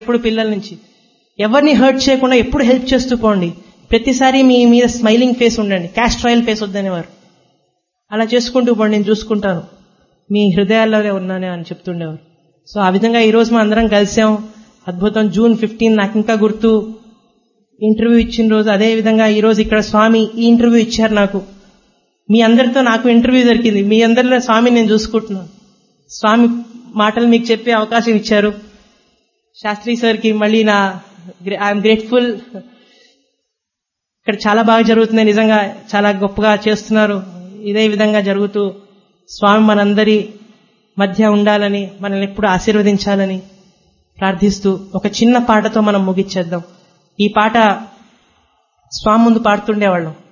ఎప్పుడు పిల్లల నుంచి ఎవరిని హర్ట్ చేయకుండా ఎప్పుడు హెల్ప్ చేస్తూ పోండి ప్రతిసారి మీ మీద స్మైలింగ్ ఫేస్ ఉండండి క్యాస్ట్ రాయల్ ఫేస్ వద్దనేవారు అలా చేసుకుంటూ పోండి నేను చూసుకుంటాను మీ హృదయాల్లోనే ఉన్నానే అని చెప్తుండేవారు సో ఆ విధంగా ఈ రోజు మనం అందరం కలిసాం అద్భుతం జూన్ ఫిఫ్టీన్ నాకు ఇంకా గుర్తు ఇంటర్వ్యూ ఇచ్చిన రోజు అదే విధంగా ఈ రోజు ఇక్కడ స్వామి ఈ ఇంటర్వ్యూ ఇచ్చారు నాకు మీ అందరితో నాకు ఇంటర్వ్యూ దొరికింది మీ అందరిలో స్వామి నేను చూసుకుంటున్నాను స్వామి మాటలు మీకు చెప్పే అవకాశం ఇచ్చారు శాస్త్రి సార్కి మళ్ళీ నా ఐఎమ్ గ్రేట్ఫుల్ ఇక్కడ చాలా బాగా జరుగుతుంది నిజంగా చాలా గొప్పగా చేస్తున్నారు ఇదే విధంగా జరుగుతూ స్వామి మనందరి మధ్య ఉండాలని మనల్ని ఎప్పుడు ఆశీర్వదించాలని ప్రార్థిస్తూ ఒక చిన్న పాటతో మనం ముగిచ్చేద్దాం ఈ పాట స్వామి ముందు పాడుతుండేవాళ్ళం